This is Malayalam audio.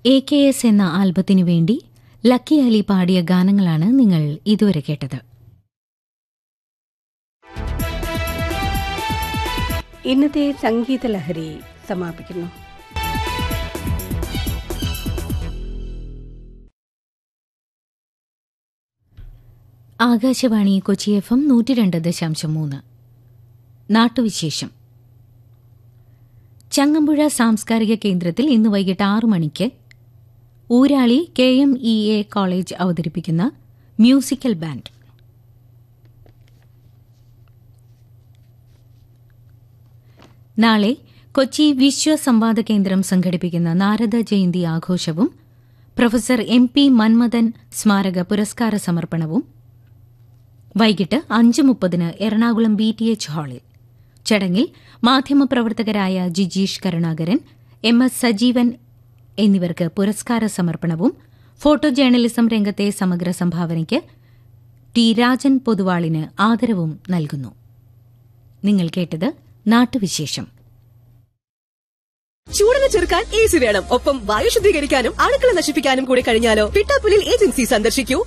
എ കെ എസ് എന്ന ആൽബത്തിനു വേണ്ടി ലക്കി അലി പാടിയ ഗാനങ്ങളാണ് നിങ്ങൾ ഇതുവരെ കേട്ടത് ഇന്നത്തെ സംഗീത ലഹരി സമാപിക്കുന്നു ആകാശവാണി കൊച്ചി എഫ് എം നൂറ്റി രണ്ട് ദശാംശം മൂന്ന് നാട്ടുവിശേഷം ചങ്ങമ്പുഴ സാംസ്കാരിക കേന്ദ്രത്തിൽ ഇന്ന് വൈകിട്ട് ആറു മണിക്ക് Oorali K M E A college അവതരിപ്പിക്കുന്ന മ്യൂസിക്കൽ ബാൻഡ് നാളെ കൊച്ചി വിശ്വ സംവാദ കേന്ദ്രം സംഘടിപ്പിക്കുന്ന നാരദ ജയന്തി ആഘോഷവും പ്രൊഫസർ എം പി മന്മഥൻ സ്മാരക പുരസ്കാര സമർപ്പണവും വൈകിട്ട് അഞ്ച് മുപ്പതിന് എറണാകുളം ബി ടി എച്ച് ഹാളിൽ ചടങ്ങിൽ മാധ്യമപ്രവർത്തകരായ ജിജീഷ് കരുണാകരൻ എം എസ് സജീവൻ എന്നിവർക്ക് പുരസ്കാര സമർപ്പണവും ഫോട്ടോ ജേർണലിസം രംഗത്തെ സമഗ്ര സംഭാവനയ്ക്ക് ടി രാജൻ പൊതുവാളിന് ആദരവും നൽകുന്നു നിങ്ങൾ കേട്ടത് നാട്ടുവിശേഷം ചൂടിനെ ചെറുക്കാൻ എ സി വേണം ഒപ്പം വായു ശുദ്ധീകരിക്കാനും അണുക്കളെ നശിപ്പിക്കാനും കൂടി കഴിഞ്ഞാലോ പിട്ടാപ്പുലിൽ ഏജൻസി സന്ദർശിക്കൂ